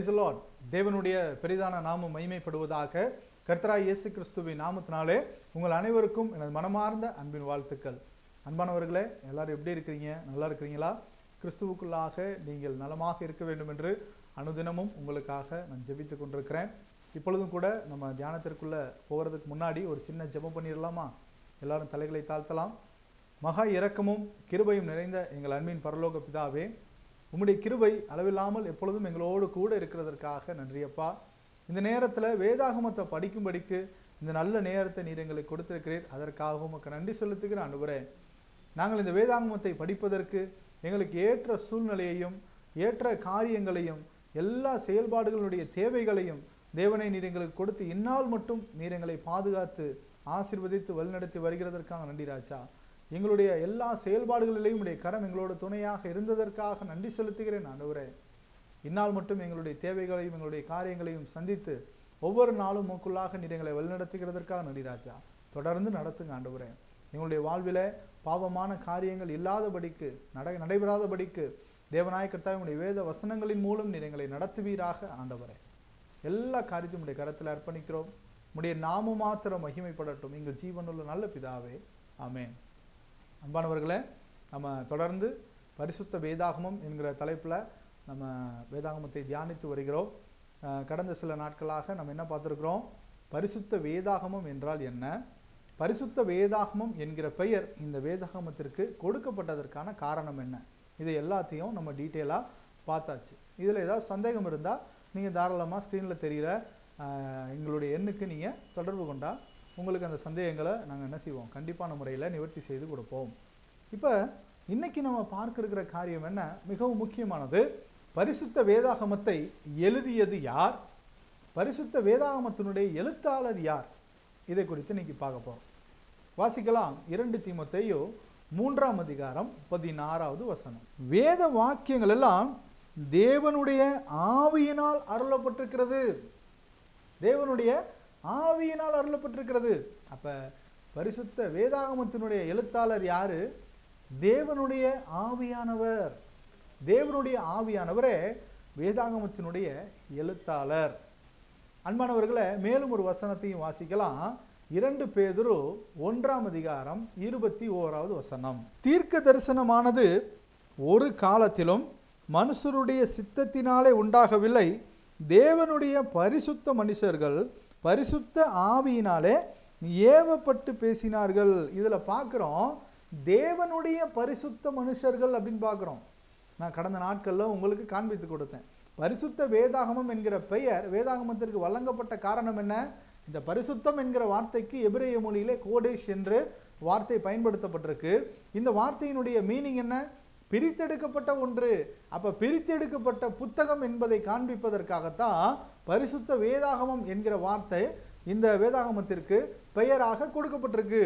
price Lord தேவனுடைய பெரிதான நாமம் மகிமைப்படுவதாக கர்த்தராய் இயேசு கிறிஸ்துவின் நாமத்தினாலே உங்கள் அனைவருக்கும் எனது மனமார்ந்த அன்பின் வாழ்த்துக்கள் அன்பானவர்களே எல்லாரும் எப்படி இருக்கிறீங்க நல்லா இருக்கிறீங்களா கிறிஸ்துவுக்குள்ளாக நீங்கள் நலமாக இருக்க வேண்டும் என்று அனுதினமும் உங்களுக்காக நான் ஜெபித்துக் கொண்டிருக்கிறேன் இப்பொழுதும் கூட நம்ம தியானத்திற்குள்ள போகிறதுக்கு முன்னாடி ஒரு சின்ன ஜெபம் பண்ணிடலாமா எல்லாரும் தலைகளை தாழ்த்தலாம் மகா இரக்கமும் கிருபையும் நிறைந்த எங்கள் அன்பின் பரலோக பிதாவே உம்முடைய கிருபை அளவில்லாமல் எப்பொழுதும் எங்களோடு கூட இருக்கிறதற்காக நன்றியப்பா இந்த நேரத்தில் வேதாகமத்தை படிக்கும்படிக்கு இந்த நல்ல நேரத்தை நீர் எங்களுக்கு கொடுத்திருக்கிறீர் அதற்காக உமக்கு நன்றி செலுத்துகிற அனுபவரேன் நாங்கள் இந்த வேதாகமத்தை படிப்பதற்கு எங்களுக்கு ஏற்ற சூழ்நிலையையும் ஏற்ற காரியங்களையும் எல்லா செயல்பாடுகளுடைய தேவைகளையும் தேவனை நீர் எங்களுக்கு கொடுத்து இந்நாள் மட்டும் நீர் எங்களை பாதுகாத்து ஆசீர்வதித்து வழிநடத்தி வருகிறதற்காக நன்றி ராஜா எங்களுடைய எல்லா செயல்பாடுகளிலேயும் உடைய கரம் எங்களோட துணையாக இருந்ததற்காக நன்றி செலுத்துகிறேன் ஆண்டவரே இந்நாள் மட்டும் எங்களுடைய தேவைகளையும் எங்களுடைய காரியங்களையும் சந்தித்து ஒவ்வொரு நாளும் மூக்குள்ளாக நீர் எங்களை வழிநடத்துகிறதற்காக நன்றி ராஜா தொடர்ந்து நடத்துங்க ஆண்டவரே எங்களுடைய வாழ்வில பாவமான காரியங்கள் இல்லாதபடிக்கு நட நடைபெறாதபடிக்கு தேவநாய கர்த்தாவே உடைய வேத வசனங்களின் மூலம் நீர் எங்களை நடத்துவீராக ஆண்டவரே எல்லா காரியத்தையும் உடைய கரத்தில் அர்ப்பணிக்கிறோம் உடைய நாம மாத்திரம் மகிமைப்படட்டும் எங்கள் ஜீவனுள்ள நல்ல பிதாவே ஆமென் அன்பானவர்களே நம்ம தொடர்ந்து பரிசுத்த வேதாகமம் என்கிற தலைப்பில் நம்ம வேதாகமத்தை தியானித்து வருகிறோம் அஹ் கடந்த சில நாட்களாக நம்ம என்ன பார்த்துருக்குறோம் பரிசுத்த வேதாகமம் என்றால் என்ன பரிசுத்த வேதாகமம் என்கிற பெயர் இந்த வேதாகமத்திற்கு கொடுக்கப்பட்டதற்கான காரணம் என்ன இது எல்லாத்தையும் நம்ம டீட்டெயிலாக பார்த்தாச்சு இதில் ஏதாவது சந்தேகம் இருந்தால் நீங்கள் தாராளமாக ஸ்க்ரீனில் தெரிகிற அஹ், எங்களுடைய எண்ணுக்கு நீங்கள் தொடர்பு கொண்டா உங்களுக்கு அந்த சந்தேகங்களை நாங்கள் என்ன செய்வோம் கண்டிப்பான முறையில் நிவர்த்தி செய்து கொடுப்போம் இப்போ இன்னைக்கு நம்ம பார்க்க இருக்கிற காரியம் என்ன மிகவும் முக்கியமானது பரிசுத்த வேதாகமத்தை எழுதியது யார் பரிசுத்த வேதாகமத்தினுடைய எழுத்தாளர் யார் இதை குறித்து இன்னைக்கு பார்க்க போறோம் வாசிக்கலாம் இரண்டு தீமோத்தேயு மூன்றாம் அதிகாரம் பதினாறாவது வசனம் வேத வாக்கியங்கள் எல்லாம் தேவனுடைய ஆவியினால் அருளப்பட்டிருக்கிறது தேவனுடைய ஆவியினால் அருளப்பட்டிருக்கிறது அப்ப பரிசுத்த வேதாகமத்தினுடைய எழுத்தாளர் யாரு தேவனுடைய ஆவியானவர் தேவனுடைய ஆவியானவரே வேதாகமத்தினுடைய எழுத்தாளர் அன்பானவர்களே மேலும் ஒரு வசனத்தையும் வாசிக்கலாம் இரண்டு பேதுரு ஒன்றாம் அதிகாரம் இருபத்தி ஓராவது வசனம் தீர்க்க தரிசனமானது ஒரு காலத்திலும் மனுஷருடைய சித்தத்தினாலே உண்டாகவில்லை தேவனுடைய பரிசுத்த மனுஷர்கள் பரிசுத்த ஆவியினாலே ஏவப்பட்டு பேசினார்கள் இதுல பார்க்குறோம் தேவனுடைய பரிசுத்த மனுஷர்கள் அப்படின்னு பார்க்குறோம் நான் கடந்த நாட்களில் உங்களுக்கு காண்பித்து கொடுத்தேன் பரிசுத்த வேதாகமம் என்கிற பெயர் வேதாகமத்திற்கு வழங்கப்பட்ட காரணம் என்ன இந்த பரிசுத்தம் என்கிற வார்த்தைக்கு எபிரேய மொழியிலே கோடேஷ் என்று வார்த்தை பயன்படுத்தப்பட்டிருக்கு இந்த வார்த்தையினுடைய மீனிங் என்ன பிரித்தெடுக்கப்பட்ட ஒன்று அப்ப பிரித்தெடுக்கப்பட்ட புத்தகம் என்பதை காண்பிப்பதற்காகத்தான் பரிசுத்த வேதாகமம் என்கிற வார்த்தை இந்த வேதாகமத்திற்கு பெயராக கொடுக்கப்பட்டிருக்கு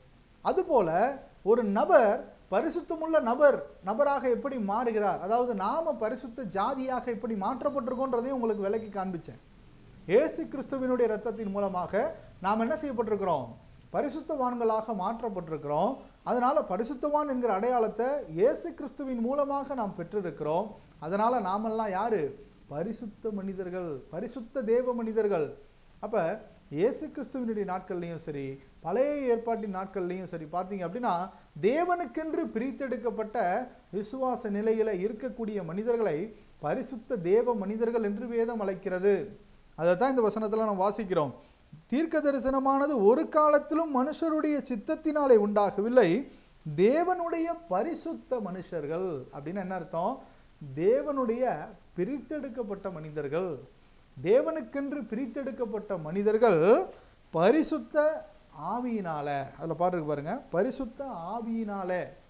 அதுபோல ஒரு நபர் பரிசுத்தமுள்ள நபர் நபராக எப்படி மாறுகிறார் அதாவது நாம பரிசுத்த ஜாதியாக எப்படி மாற்றப்பட்டிருக்கோன்றதையும் உங்களுக்கு விளக்கி காண்பிச்சேன் இயேசு கிறிஸ்துவினுடைய இரத்தத்தின் மூலமாக நாம் என்ன செய்யப்பட்டிருக்கிறோம் பரிசுத்தவான்களாக மாற்றப்பட்டிருக்கிறோம் அதனால பரிசுத்தவான் என்கிற அடையாளத்தை இயேசு கிறிஸ்துவின் மூலமாக நாம் பெற்றிருக்கிறோம் அதனால நாமெல்லாம் யாரு பரிசுத்த மனிதர்கள் பரிசுத்த தேவ மனிதர்கள் அப்ப இயேசு கிறிஸ்துவினுடைய நாட்கள்லையும் சரி பழைய ஏற்பாட்டின் நாட்கள்லையும் சரி பார்த்தீங்க அப்படின்னா தேவனுக்கென்று பிரித்தெடுக்கப்பட்ட விசுவாச நிலையில இருக்கக்கூடிய மனிதர்களை பரிசுத்த தேவ மனிதர்கள் என்று வேதம் அழைக்கிறது அதைத்தான் இந்த வசனத்துல நாம் வாசிக்கிறோம் தீர்க்க தரிசனமானது ஒரு காலத்திலும் மனுஷருடைய சித்தத்தினாலே உண்டாகவில்லை தேவனுடைய பரிசுத்த மனுஷர்கள் அப்படின்னு என்ன அர்த்தம் தேவனுடைய பிரித்தெடுக்கப்பட்ட மனிதர்கள் தேவனுக்கென்று பிரித்தெடுக்கப்பட்ட மனிதர்கள் பரிசுத்த ஆவியினால அதில் பாட்டு பாருங்க பரிசுத்த ஆவியினால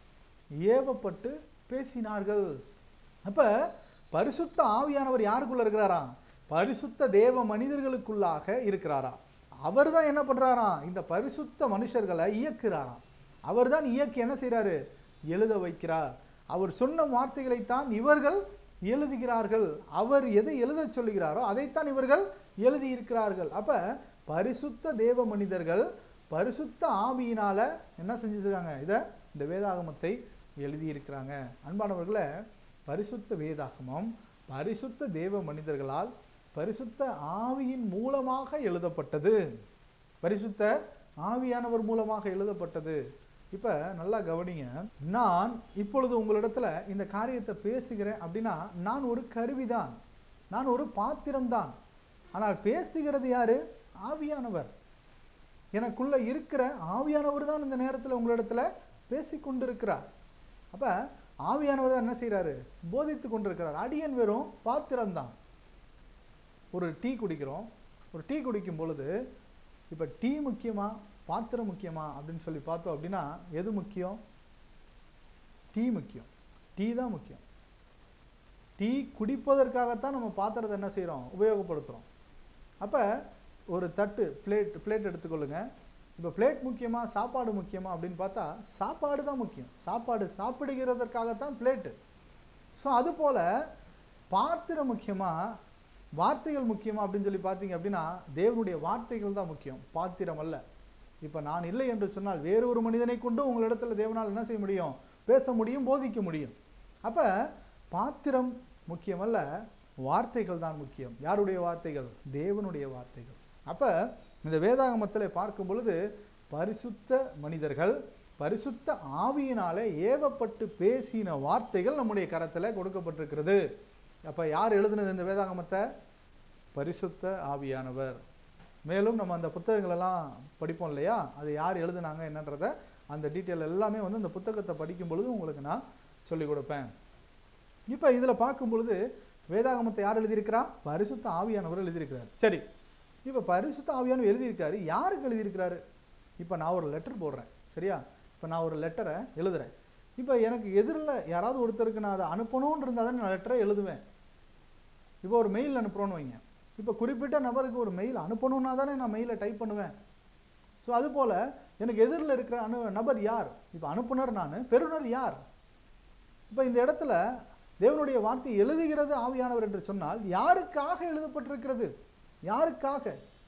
ஏவப்பட்டு பேசினார்கள் அப்ப பரிசுத்த ஆவியானவர் யாருக்குள்ள இருக்கிறாராம் பரிசுத்த தேவ மனிதர்களுக்குள்ளாக இருக்கிறாராம் அவர் தான் என்ன பண்றாராம் இந்த பரிசுத்த மனுஷர்களை இயக்குறாராம் அவர் தான் இயக்கி என்ன செய்றாரு எழுத வைக்கிறார் அவர் சொன்ன வார்த்தைகளைத்தான் இவர்கள் எழுதுகிறார்கள் அவர் எதை எழுதச் சொல்லுகிறாரோ அதைத்தான் இவர்கள் எழுதி இருக்கிறார்கள் அப்ப பரிசுத்த தேவ மனிதர்கள் பரிசுத்த ஆவியினால என்ன செஞ்சிருக்காங்க இதை இந்த வேதாகமத்தை எழுதியிருக்கிறாங்க அன்பானவர்களே பரிசுத்த வேதாகமம் பரிசுத்த தேவ மனிதர்களால் பரிசுத்த ஆவியின் மூலமாக எழுதப்பட்டது பரிசுத்த ஆவியானவர் மூலமாக எழுதப்பட்டது இப்ப நல்லா கவனிங்க நான் இப்பொழுது உங்களிடத்துல இந்த காரியத்தை பேசுகிறேன் அப்படின்னா நான் ஒரு கருவிதான் நான் ஒரு பாத்திரம்தான் ஆனால் பேசுகிறது யாரு ஆவியானவர் எனக்குள்ள இருக்கிற ஆவியானவர் தான் இந்த நேரத்தில் உங்களிடத்துல பேசி கொண்டிருக்கிறார் அப்ப ஆவியானவர் தான் என்ன செய்றாரு போதித்து கொண்டிருக்கிறார் அடியன் வெறும் பாத்திரம்தான் ஒரு டீ குடிக்கிறோம் ஒரு டீ குடிக்கும் பொழுது இப்போ டீ முக்கியமா பாத்திரம் முக்கியமா அப்படின்னு சொல்லி பார்த்தோம் அப்படின்னா எது முக்கியம் டீ முக்கியம் டீ தான் முக்கியம் டீ குடிப்பதற்காகத்தான் நம்ம பாத்திரத்தை என்ன செய்கிறோம் உபயோகப்படுத்துகிறோம் அப்போ ஒரு தட்டு பிளேட் பிளேட் எடுத்துக்கொள்ளுங்க இப்போ பிளேட் முக்கியமா சாப்பாடு முக்கியமா அப்படின்னு பார்த்தா சாப்பாடு தான் முக்கியம் சாப்பாடு சாப்பிடுகிறதற்காகத்தான் பிளேட்டு ஸோ அதுபோல் பாத்திரம் முக்கியமா வார்த்தைகள் முக்கியமா அப்படின்னு சொல்லி பார்த்தீங்க அப்படின்னா தேவனுடைய வார்த்தைகள் தான் முக்கியம் பாத்திரம் அல்ல இப்போ நான் இல்லை என்று சொன்னால் வேறு ஒரு மனிதனை கொண்டு உங்களிடத்துல தேவனால் என்ன செய்ய முடியும் பேச முடியும் போதிக்க முடியும் அப்போ பாத்திரம் முக்கியமல்ல வார்த்தைகள் தான் முக்கியம் யாருடைய வார்த்தைகள் தேவனுடைய வார்த்தைகள் அப்ப இந்த வேதாகமத்தில் பார்க்கும் பொழுது பரிசுத்த மனிதர்கள் பரிசுத்த ஆவியினாலே ஏவப்பட்டு பேசின வார்த்தைகள் நம்முடைய கரத்துல கொடுக்கப்பட்டிருக்கிறது அப்ப யார் எழுதுனது இந்த வேதாகமத்தை பரிசுத்த ஆவியானவர் மேலும் நம்ம அந்த புத்தகங்கள் எல்லாம் படிப்போம் இல்லையா அது யார் எழுதுனாங்க என்னன்றத அந்த டீட்டெயில் எல்லாமே வந்து அந்த புத்தகத்தை படிக்கும் பொழுது உங்களுக்கு நான் சொல்லிக் கொடுப்பேன் இப்போ இதில் பார்க்கும் பொழுது வேதாகமத்தை யார் எழுதியிருக்கிறா பரிசுத்த ஆவியானவர் எழுதியிருக்கிறார் சரி இப்போ பரிசுத்த ஆவியானவர் எழுதியிருக்காரு யாருக்கு எழுதியிருக்கிறாரு இப்போ நான் ஒரு லெட்டர் போடுறேன் சரியா இப்போ நான் ஒரு லெட்டரை எழுதுறேன் இப்போ எனக்கு எதிரில் யாராவது ஒருத்தருக்கு நான் அதை அனுப்பணும்னு இருந்தால் தான் நான் லெட்டரை எழுதுவேன் இப்போ ஒரு மெயில் அனுப்புகிறோன்னு வைங்க இப்போ குறிப்பிட்ட நபருக்கு ஒரு மெயில் அனுப்பணும்னா தானே நான் மெயிலை டைப் பண்ணுவேன் ஸோ அதுபோல் எனக்கு எதிரில் இருக்கிற அனு நபர் யார் இப்போ அனுப்புனர் நான் பெறுநர் யார் இப்போ இந்த இடத்துல தேவனுடைய வார்த்தை எழுதுகிறது ஆவியானவர் என்று சொன்னால் யாருக்காக எழுதப்பட்டிருக்கிறது யாருக்காக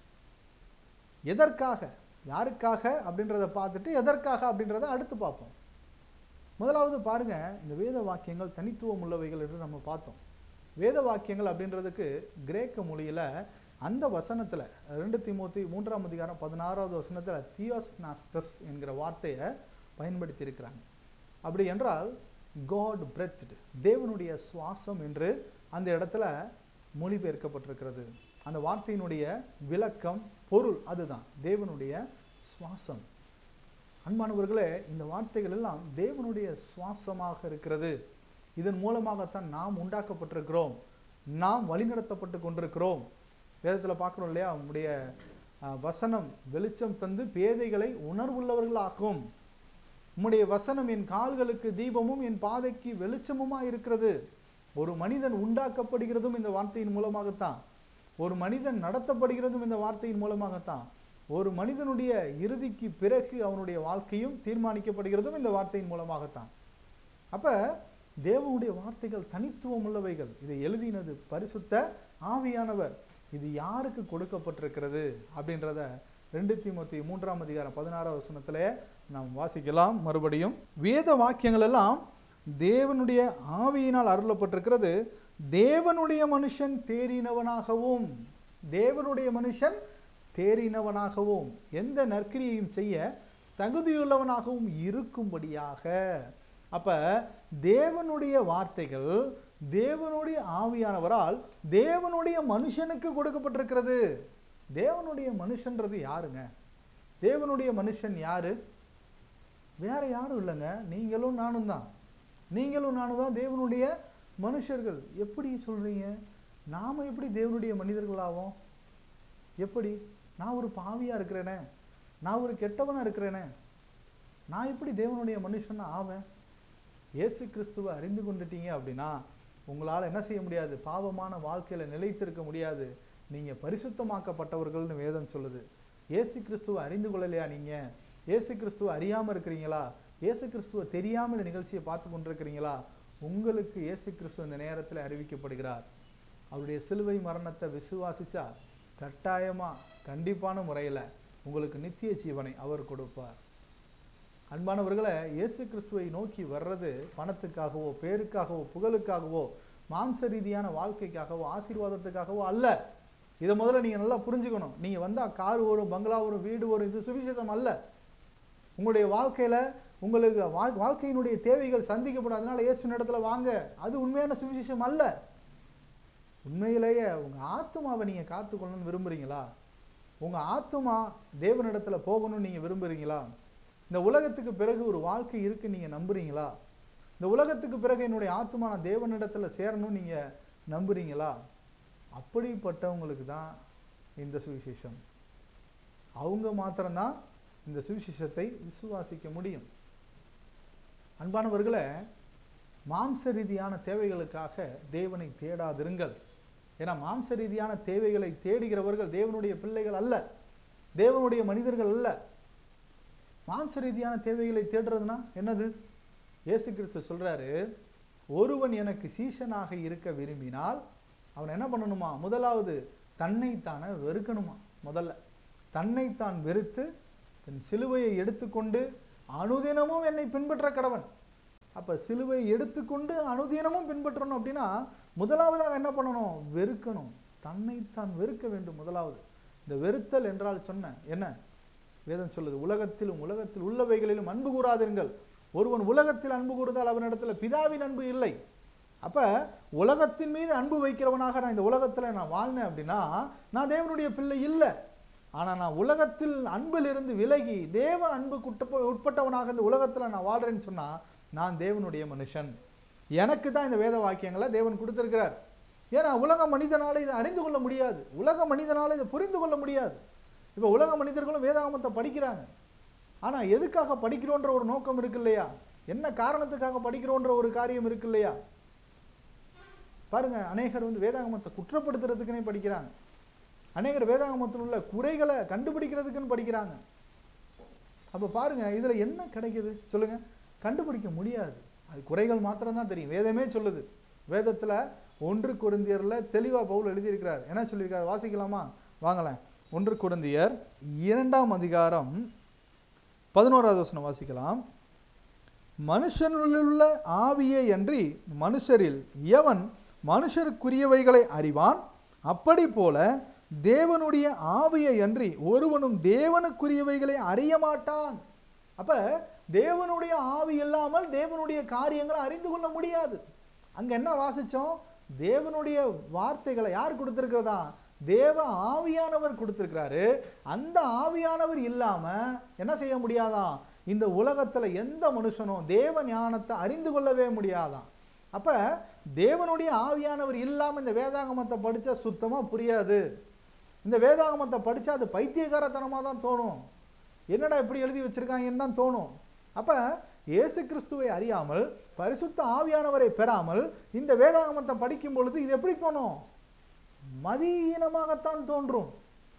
எதற்காக யாருக்காக அப்படின்றத பார்த்துட்டு எதற்காக அப்படின்றத அடுத்து பார்ப்போம் முதலாவது பாருங்க இந்த வேத வாக்கியங்கள் தனித்துவம் உள்ளவைகள் என்று நம்ம பார்த்தோம் வேத வாக்கியங்கள் அப்படின்றதுக்கு கிரேக்க மொழியில அந்த வசனத்துல ரெண்டு தீமோத்தி மூன்றாம் அதிகாரம் பதினாறாவது வசனத்துல தியோஸ் நாஸ்டஸ் என்கிற வார்த்தையை பயன்படுத்தி இருக்கிறாங்க அப்படி என்றால் காட் பிரெத் தேவனுடைய சுவாசம் என்று அந்த இடத்துல மொழிபெயர்க்கப்பட்டிருக்கிறது அந்த வார்த்தையினுடைய விளக்கம் பொருள் அதுதான் தேவனுடைய சுவாசம் அன்பானவர்களே இந்த வார்த்தைகள் எல்லாம் தேவனுடைய சுவாசமாக இருக்கிறது இதன் மூலமாகத்தான் நாம் உண்டாக்கப்பட்டிருக்கிறோம் நாம் வழிநடத்தப்பட்டு கொண்டிருக்கிறோம் வேதத்தில் பார்க்குறோம் இல்லையா உங்களுடைய வசனம் வெளிச்சம் தந்து பேதைகளை உணர்வுள்ளவர்களாக்கும் உம்முடைய வசனம் என் கால்களுக்கு தீபமும் என் பாதைக்கு வெளிச்சமுமா இருக்கிறது ஒரு மனிதன் உண்டாக்கப்படுகிறதும் இந்த வார்த்தையின் மூலமாகத்தான் ஒரு மனிதன் நடத்தப்படுகிறதும் இந்த வார்த்தையின் மூலமாகத்தான் ஒரு மனிதனுடைய இறுதிக்கு பிறகு அவனுடைய வாழ்க்கையும் தீர்மானிக்கப்படுகிறதும் இந்த வார்த்தையின் மூலமாகத்தான் அப்ப தேவனுடைய வார்த்தைகள் தனித்துவம் உள்ளவைகள் இதை எழுதினது பரிசுத்த ஆவியானவர் இது யாருக்கு கொடுக்கப்பட்டிருக்கிறது அப்படின்றத ரெண்டு தீமோத்தி மூன்றாம் அதிகாரம் பதினாறாம் வசனத்திலே நாம் வாசிக்கலாம் மறுபடியும் வேத வாக்கியங்கள் எல்லாம் தேவனுடைய ஆவியினால் அருளப்பட்டிருக்கிறது தேவனுடைய மனுஷன் தேறினவனாகவும் தேவனுடைய மனுஷன் தேறினவனாகவும் எந்த நற்கிரியையும் செய்ய தகுதியுள்ளவனாகவும் இருக்கும்படியாக அப்ப தேவனுடைய வார்த்தைகள் தேவனுடைய ஆவியானவரால் தேவனுடைய மனுஷனுக்கு கொடுக்கப்பட்டிருக்கிறது தேவனுடைய மனுஷன்றது யாருங்க தேவனுடைய மனுஷன் யாரு வேற யாரும் இல்லைங்க நீங்களும் நானும் தான் நீங்களும் நானும் தான் தேவனுடைய மனுஷர்கள் எப்படி சொல்றீங்க நாம எப்படி தேவனுடைய மனிதர்களாவோம் எப்படி நான் ஒரு பாவியா இருக்கிறேனே நான் ஒரு கெட்டவனா இருக்கிறேனே நான் எப்படி தேவனுடைய மனுஷன் ஆவேன் இயேசு கிறிஸ்துவை அறிந்து கொண்டுட்டீங்க அப்படின்னா உங்களால் என்ன செய்ய முடியாது பாவமான வாழ்க்கையில நிலைத்திருக்க முடியாது நீங்க பரிசுத்தமாக்கப்பட்டவர்கள்னு வேதம் சொல்லுது இயேசு கிறிஸ்துவை அறிந்து கொள்ளலையா நீங்க இயேசு கிறிஸ்துவை அறியாம இருக்கிறீங்களா இயேசு கிறிஸ்துவை தெரியாம இந்த நிகழ்ச்சியை பார்த்து கொண்டிருக்கிறீங்களா உங்களுக்கு இயேசு கிறிஸ்து இந்த நேரத்தில் அறிவிக்கப்படுகிறார் அவருடைய சிலுவை மரணத்தை விசுவாசிச்சா கட்டாயமா கண்டிப்பான முறையில் உங்களுக்கு நித்திய ஜீவனை அவர் கொடுப்பார் அன்பானவர்களை இயேசு கிறிஸ்துவை நோக்கி வர்றது பணத்துக்காகவோ பேருக்காகவோ புகழுக்காகவோ மாம்ச ரீதியான வாழ்க்கைக்காகவோ ஆசீர்வாதத்துக்காகவோ அல்ல இதை முதல்ல நீங்க நல்லா புரிஞ்சுக்கணும் நீங்க வந்தா கார் வரும் பங்களா வரும் வீடு வரும் இது சுவிசேஷம் அல்ல உங்களுடைய வாழ்க்கையில உங்களுக்கு வா- வாழ்க்கையினுடைய தேவைகள் சந்திக்கப்படும் அதனால இயேசுவின் இடத்துல வாங்க அது உண்மையான சுவிசேஷம் அல்ல உண்மையிலேயே உங்க ஆத்மாவை நீங்க காத்துக்கொள்ளணும்னு விரும்புறீங்களா உங்க ஆத்மா தேவனிடத்துல போகணும்னு நீங்க விரும்புறீங்களா இந்த உலகத்துக்கு பிறகு ஒரு வாழ்க்கை இருக்கு நீங்க நம்புறீங்களா இந்த உலகத்துக்கு பிறகு என்னுடைய ஆத்மா நான் தேவனிடத்துல சேரணும்னு நீங்க நம்புறீங்களா அப்படிப்பட்டவங்களுக்கு தான் இந்த சுவிசேஷம் அவங்க மாத்திரம்தான் இந்த சுவிசேஷத்தை விசுவாசிக்க முடியும் அன்பானவர்களே மாம்ச ரீதியான தேவைகளுக்காக தேவனை தேடாதிருங்கள் ஏன்னா மாம்ச ரீதியான தேவைகளை தேடுகிறவர்கள் தேவனுடைய பிள்ளைகள் அல்ல தேவனுடைய மனிதர்கள் அல்ல மாம்ச ரீதியான தேவைகளை தேடுறதுனா என்னது இயேசு கிறிஸ்து சொல்றாரு ஒருவன் எனக்கு சீஷனாக இருக்க விரும்பினால் அவன் என்ன பண்ணணுமா முதலாவது தன்னைத்தானே வெறுக்கணுமா முதல்ல தன்னைத்தான் வெறுத்து தன் சிலுவையை எடுத்துக்கொண்டு அனுதினமும் என்னை பின்பற்ற கடவன் அப்ப சிலுவை எடுத்துக்கொண்டு அனுதினமும் பின்பற்றணும் அப்படின்னா முதலாவதாக என்ன பண்ணணும் வெறுக்கணும் தன்னைத்தான் வெறுக்க வேண்டும் முதலாவது இந்த வெறுத்தல் என்றால் சொன்ன என்ன வேதம் சொல்லுது உலகத்திலும் உலகத்தில் உள்ளவைகளிலும் அன்பு கூறாதிருங்கள் ஒருவன் உலகத்தில் அன்பு கூறுதால் அவனிடத்துல பிதாவின் அன்பு இல்லை அப்ப உலகத்தின் மீது அன்பு வைக்கிறவனாக நான் இந்த உலகத்துல நான் வாழ்ந்தேன் அப்படின்னா நான் தேவனுடைய பிள்ளை இல்லை ஆனா நான் உலகத்தில் அன்பிலிருந்து விலகி தேவ அன்புக்கு உட்ப உட்பட்டவனாக இந்த உலகத்துல நான் வாழ்றேன்னு சொன்னா நான் தேவனுடைய மனுஷன் எனக்கு தான் இந்த வேத வாக்கியங்களை தேவன் கொடுத்திருக்கிறார் ஏன்னா உலக மனிதனால இதை அறிந்து கொள்ள முடியாது உலக மனிதனால இதை புரிந்து கொள்ள முடியாது இப்போ உலக மனிதர்களும் வேதாகமத்தை படிக்கிறாங்க ஆனா எதுக்காக படிக்கிறோன்ற ஒரு நோக்கம் இருக்கு இல்லையா என்ன காரணத்துக்காக படிக்கிறோன்ற ஒரு காரியம் இருக்கு இல்லையா பாருங்க அநேகர் வந்து வேதாகமத்தை குற்றப்படுத்துறதுக்குன்னே படிக்கிறாங்க அநேகர் வேதாகமத்தில் உள்ள குறைகளை கண்டுபிடிக்கிறதுக்குன்னு படிக்கிறாங்க அப்ப பாருங்க இதுல என்ன கிடைக்குது சொல்லுங்க கண்டுபிடிக்க முடியாது அது குறைகள் மாத்திரம் தான் தெரியும் வேதமே சொல்லுது வேதத்துல ஒன்று குருந்தியர்ல தெளிவா பவுல் எழுதியிருக்கிறார் என்ன சொல்லியிருக்காரு வாசிக்கலாமா வாங்களேன் ஒன்று குருந்தியர் இரண்டாம் அதிகாரம் பதினோராவது வசனம் வாசிக்கலாம் மனுஷனுள்ள ஆவியே அன்றி மனுஷரில் எவன் மனுஷருக்குரியவைகளை அறிவான் அப்படி போல தேவனுடைய ஆவியை அன்றி ஒருவனும் தேவனுக்குரியவைகளை அறிய மாட்டான் அப்ப தேவனுடைய ஆவி இல்லாமல் தேவனுடைய காரியங்களை அறிந்து கொள்ள முடியாது அங்க என்ன வாசிச்சோம் தேவனுடைய வார்த்தைகளை யார் கொடுத்திருக்கிறதா தேவ ஆவியானவர் கொடுத்திருக்கிறாரு அந்த ஆவியானவர் இல்லாம என்ன செய்ய முடியாதாம் இந்த உலகத்துல எந்த மனுஷனும் தேவ ஞானத்தை அறிந்து கொள்ளவே முடியாதாம் அப்ப தேவனுடைய ஆவியானவர் இல்லாம இந்த வேதாகமத்தை படிச்சா சுத்தமா புரியாது இந்த வேதாகமத்தை படிச்சா அது பைத்தியக்காரத்தனமா தான் தோணும் என்னடா இப்படி எழுதி வச்சிருக்காங்கன்னு தான் தோணும் அப்ப இயேசு கிறிஸ்துவை அறியாமல் பரிசுத்த ஆவியானவரை பெறாமல் இந்த வேதாகமத்தை படிக்கும் பொழுது இது எப்படி தோணும் மதியீனமாகத்தான் தோன்றும்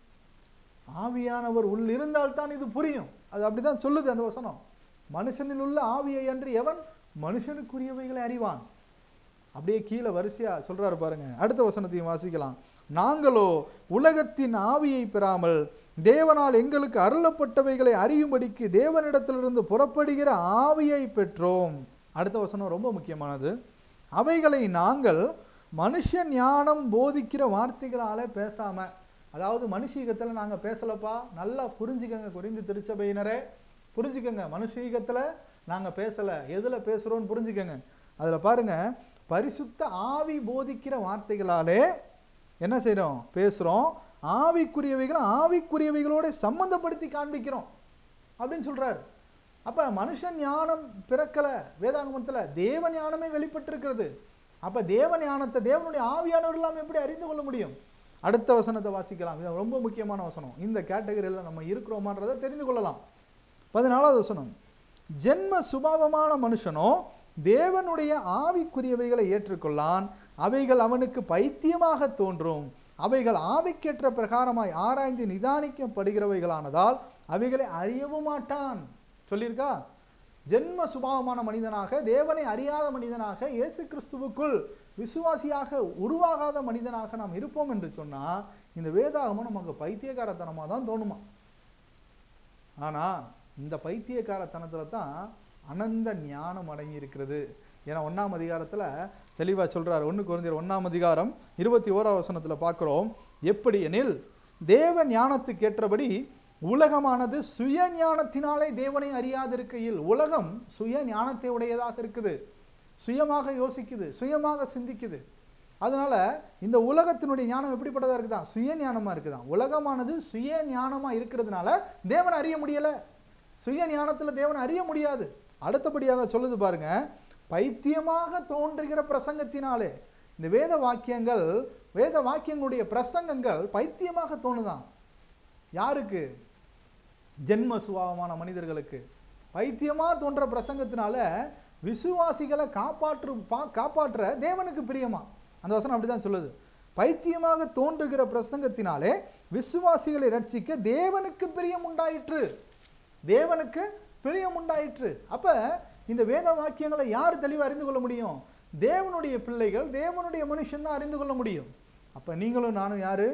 ஆவியானவர் உள் இருந்தால்தான் இது புரியும் அது அப்படிதான் சொல்லுது அந்த வசனம் மனுஷனில் உள்ள ஆவியை அன்று எவன் மனுஷனுக்குரியவைகளை அறிவான் அப்படியே கீழே வரிசையா சொல்றாரு பாருங்க அடுத்த வசனத்தையும் வாசிக்கலாம் நாங்களோ உலகத்தின் ஆவியை பெறாமல் தேவனால் எங்களுக்கு அருளப்பட்டவைகளை அறியும்படிக்கு தேவனிடத்திலிருந்து புறப்படுகிற ஆவியை பெற்றோம் அடுத்த வசனம் ரொம்ப முக்கியமானது அவைகளை நாங்கள் மனுஷ ஞானம் போதிக்கிற வார்த்தைகளால பேசாம அதாவது மனுஷீகத்துல நாங்க பேசலப்பா நல்லா புரிஞ்சுக்கங்க குறிந்து திருச்சபையினரே புரிஞ்சுக்கங்க மனுஷீகத்துல நாங்க பேசல எதுல பேசுறோம்னு புரிஞ்சுக்கங்க அதுல பாருங்க பரிசுத்த ஆவி போதிக்கிற வார்த்தைகளாலே என்ன செய்றோம் பேசுறோம் ஆவிக்குரியவைகளை ஆவிக்குரியவைகளோட சம்பந்தப்படுத்தி காண்பிக்கிறோம் அப்படின்னு சொல்றாரு அப்ப மனுஷன் ஞானம் பிறக்கல வேதாகமத்துல தேவ ஞானமே வெளிப்பட்டிருக்கிறது அப்ப தேவ ஞானத்தை தேவனுடைய ஆவியானவர் இல்லாம எப்படி அறிந்து கொள்ள முடியும் அடுத்த வசனத்தை வாசிக்கலாம் இது ரொம்ப முக்கியமான வசனம் இந்த கேட்டகரியில நம்ம இருக்கிறோமான்றதை தெரிந்து கொள்ளலாம் பதினாலாவது வசனம் ஜென்ம சுபாவமான மனுஷனோ தேவனுடைய ஆவிக்குரியவைகளை ஏற்றுக்கொள்ளான் அவைகள் அவனுக்கு பைத்தியமாக தோன்றும் அவைகள் ஆவிக்கேற்ற பிரகாரமாய் ஆராய்ந்து நிதானிக்கப்படுகிறவைகளானதால் அவைகளை அறியவும் மாட்டான் சொல்லியிருக்கா ஜென்ம சுபாவமான மனிதனாக தேவனை அறியாத மனிதனாக இயேசு கிறிஸ்துவுக்குள் விசுவாசியாக உருவாகாத மனிதனாக நாம் இருப்போம் என்று சொன்னா இந்த வேதாகமம் நமக்கு பைத்தியக்காரத்தனமா தான் தோணுமா ஆனா இந்த பைத்தியக்காரத்தனத்துல தான் அனந்த ஞானம் அடங்கி இருக்கிறது ஏன்னா ஒன்றாம் அதிகாரத்தில் தெளிவாக சொல்றாரு ஒன்று குறைந்தர் ஒன்றாம் அதிகாரம் இருபத்தி ஓராம் வசனத்தில் பார்க்குறோம் எப்படி எனில் தேவ ஞானத்துக்கு ஏற்றபடி உலகமானது சுய ஞானத்தினாலே தேவனை அறியாதிருக்கையில் உலகம் சுய ஞானத்தை உடையதாக இருக்குது சுயமாக யோசிக்குது சுயமாக சிந்திக்குது அதனால இந்த உலகத்தினுடைய ஞானம் எப்படிப்பட்டதா இருக்குதான் சுய ஞானமா இருக்குதான் உலகமானது சுய ஞானமா இருக்கிறதுனால தேவனை அறிய முடியல சுய ஞானத்துல தேவனை அறிய முடியாது அடுத்தபடியாக சொல்லுது பாருங்க பைத்தியமாக தோன்றுகிற பிரசங்கத்தினாலே இந்த வேத வாக்கியங்கள் வேத வாக்கியங்களுடைய பிரசங்கங்கள் பைத்தியமாக தோணுதான் யாருக்கு ஜென்ம சுபாவமான மனிதர்களுக்கு பைத்தியமா தோன்ற பிரசங்கத்தினால விசுவாசிகளை காப்பாற்று பா- காப்பாற்ற தேவனுக்கு பிரியமா அந்த வசனம் அப்படிதான் சொல்லுது பைத்தியமாக தோன்றுகிற பிரசங்கத்தினாலே விசுவாசிகளை ரட்சிக்க தேவனுக்கு பிரியம் உண்டாயிற்று தேவனுக்கு பிரியம் உண்டாயிற்று அப்ப இந்த வேத வாக்கியங்களை யார் தெளிவா அறிந்து கொள்ள முடியும் தேவனுடைய பிள்ளைகள் தேவனுடைய மனுஷன் தான் அறிந்து கொள்ள முடியும் அப்ப நீங்களும் நானும் யாரு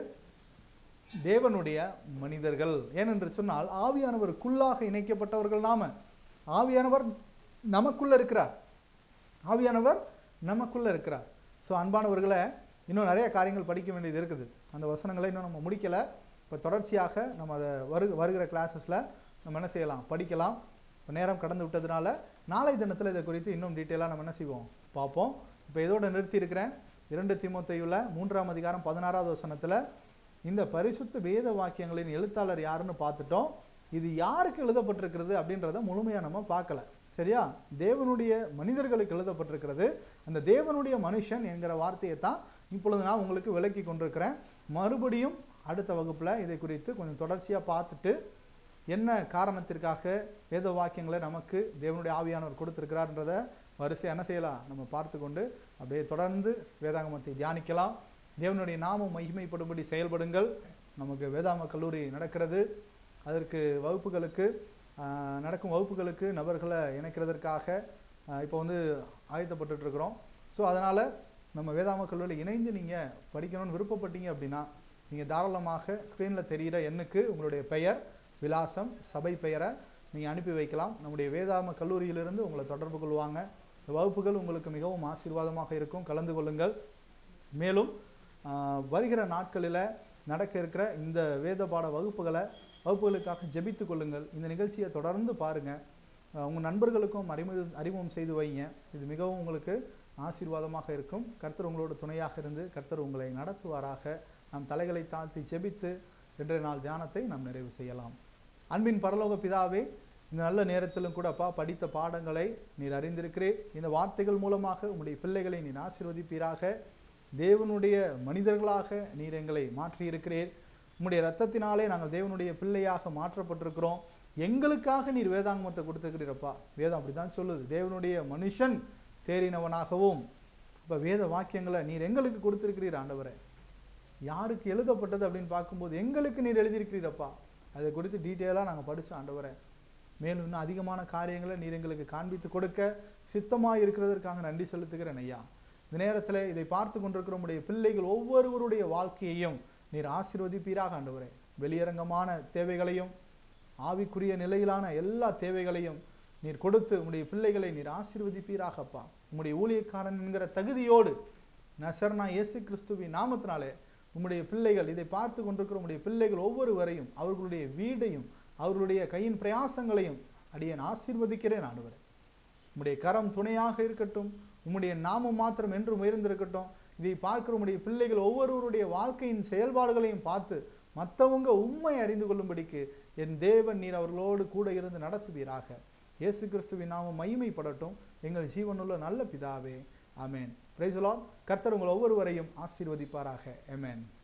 தேவனுடைய மனிதர்கள் ஏனென்று சொன்னால் ஆவியானவருக்குள்ளாக இணைக்கப்பட்டவர்கள் நாம ஆவியானவர் நமக்குள்ள இருக்கிறார் ஆவியானவர் நமக்குள்ள இருக்கிறார் ஸோ அன்பானவர்களை இன்னும் நிறைய காரியங்கள் படிக்க வேண்டியது இருக்குது அந்த வசனங்களை இன்னும் நம்ம முடிக்கல இப்போ தொடர்ச்சியாக நம்ம அதை வரு வருகிற கிளாஸஸில் நம்ம என்ன செய்யலாம் படிக்கலாம் இப்போ நேரம் கடந்து விட்டதுனால நாளை தினத்தில் இதை குறித்து இன்னும் டீட்டெயிலாக நம்ம என்ன செய்வோம் பார்ப்போம் இப்போ இதோட நிறுத்தி இருக்கிறேன் இரண்டு தீமோத்தேயுல மூன்றாம் அதிகாரம் பதினாறாவது வசனத்தில் இந்த பரிசுத்த வேத வாக்கியங்களின் எழுத்தாளர் யாருன்னு பார்த்துட்டோம் இது யாருக்கு எழுதப்பட்டிருக்கிறது அப்படின்றத முழுமையா நம்ம பார்க்கல சரியா தேவனுடைய மனிதர்களுக்கு எழுதப்பட்டிருக்கிறது அந்த தேவனுடைய மனுஷன் என்கிற வார்த்தையை தான் இப்பொழுது நான் உங்களுக்கு விளக்கி கொண்டிருக்கிறேன் மறுபடியும் அடுத்த வகுப்புல இதை குறித்து கொஞ்சம் தொடர்ச்சியா பார்த்துட்டு என்ன காரணத்திற்காக வேத வாக்கியங்களை நமக்கு தேவனுடைய ஆவியானவர் கொடுத்திருக்கிறார்ன்றத வரிசை என்ன செய்யலாம் நம்ம பார்த்து கொண்டு அப்படியே தொடர்ந்து வேதாகமத்தை தியானிக்கலாம் தேவனுடைய நாமம் மகிமைப்படும்படி செயல்படுங்கள் நமக்கு வேதாம கல்லூரி நடக்கிறது அதற்கு வகுப்புகளுக்கு ஆஹ், நடக்கும் வகுப்புகளுக்கு நபர்களை இணைக்கிறதற்காக ஆஹ், இப்போ வந்து ஆயத்தப்பட்டுட்டு இருக்கிறோம் ஸோ அதனால நம்ம வேதாம கல்லூரியில் இணைந்து நீங்க படிக்கணும்னு விருப்பப்பட்டீங்க அப்படின்னா நீங்க தாராளமாக ஸ்க்ரீனில் தெரிகிற எண்ணுக்கு உங்களுடைய பெயர் விலாசம் சபை பெயரை நீங்க அனுப்பி வைக்கலாம் நம்முடைய வேதாம கல்லூரியிலிருந்து உங்களை தொடர்பு கொள்வாங்க இந்த வகுப்புகள் உங்களுக்கு மிகவும் ஆசீர்வாதமாக இருக்கும் கலந்து கொள்ளுங்கள் மேலும் ஆஹ், வருகிற நாட்களில் நடக்க இருக்கிற இந்த வேத பாட வகுப்புகளை வகுப்புகளுக்காக ஜெபித்து கொள்ளுங்கள் இந்த நிகழ்ச்சியை தொடர்ந்து பாருங்க ஆஹ், உங்க நண்பர்களுக்கும் அறிமுக அறிமுகம் செய்து வைங்க இது மிகவும் உங்களுக்கு ஆசீர்வாதமாக இருக்கும் கர்த்தர் உங்களோட துணையாக இருந்து கர்த்தர் உங்களை நடத்துவாராக நாம் தலைகளை தாழ்த்தி ஜெபித்து இன்றைய நாள் தியானத்தை நாம் நிறைவு செய்யலாம் அன்பின் பரலோக பிதாவே இந்த நல்ல நேரத்திலும் கூட அப்பா படித்த பாடங்களை நீர் அறிந்திருக்கிறீர் இந்த வார்த்தைகள் மூலமாக உம்முடைய பிள்ளைகளை நீர் ஆசீர்வதிப்பீராக தேவனுடைய மனிதர்களாக நீர் எங்களை மாற்றியிருக்கிறீர் உம்முடைய ரத்தத்தினாலே நாங்கள் தேவனுடைய பிள்ளையாக மாற்றப்பட்டிருக்கிறோம் எங்களுக்காக நீர் வேதாங்கமத்தை கொடுத்துருக்கிறீரப்பா வேதம் அப்படிதான் சொல்லுது தேவனுடைய மனுஷன் தேறினவனாகவும் இப்ப வேத வாக்கியங்களை நீர் எங்களுக்கு கொடுத்திருக்கிறீர் ஆண்டவரே யாருக்கு எழுதப்பட்டது அப்படின்னு பார்க்கும்போது எங்களுக்கு நீர் எழுதியிருக்கிறீரப்பா அதை குறித்து டீட்டெயிலாக நாங்கள் படிச்சோம் ஆண்டவரே மேலும் இன்னும் அதிகமான காரியங்களை நீர் எங்களுக்கு காண்பித்து கொடுக்க சித்தமாக இருக்கிறதற்காக நன்றி செலுத்துகிறேன் ஐயா இந்த நேரத்தில் இதை பார்த்து கொண்டிருக்கிற உடைய பிள்ளைகள் ஒவ்வொருவருடைய வாழ்க்கையையும் நீர் ஆசீர்வதிப்பீராக ஆண்டவரே வெளியரங்கமான தேவைகளையும் ஆவிக்குரிய நிலையிலான எல்லா தேவைகளையும் நீர் கொடுத்து உம்முடைய பிள்ளைகளை நீர் ஆசீர்வதிப்பீராகப்பா உம்முடைய ஊழியக்காரன் என்கிற தகுதியோடு நசர்னா இயேசு கிறிஸ்துவின் நாமத்தினாலே உம்முடைய பிள்ளைகள் இதை பார்த்து கொண்டிருக்கிற உம்முடைய பிள்ளைகள் ஒவ்வொருவரையும் அவர்களுடைய வீடையும் அவர்களுடைய கையின் பிரயாசங்களையும் அடியேன் ஆசீர்வதிக்கிறேன் ஆண்டவரே உம்முடைய கரம் துணையாக இருக்கட்டும் உம்முடைய நாமம் மாத்திரம் என்றும் உயர்ந்திருக்கட்டும் இதை பார்க்கிற உம்முடைய பிள்ளைகள் ஒவ்வொருவருடைய வாழ்க்கையின் செயல்பாடுகளையும் பார்த்து மற்றவங்க உண்மை அறிந்து கொள்ளும்படிக்கு என் தேவன் நீர் அவர்களோடு கூட இருந்து நடத்துவீராக இயேசு கிறிஸ்துவின் நாமம் மகிமைப்படட்டும் எங்கள் ஜீவனுள்ள நல்ல பிதாவே ஆமென் பிரைஸ் கர்த்தர் உங்கள் ஒவ்வொருவரையும் ஆசீர்வதிப்பாராக ஆமென்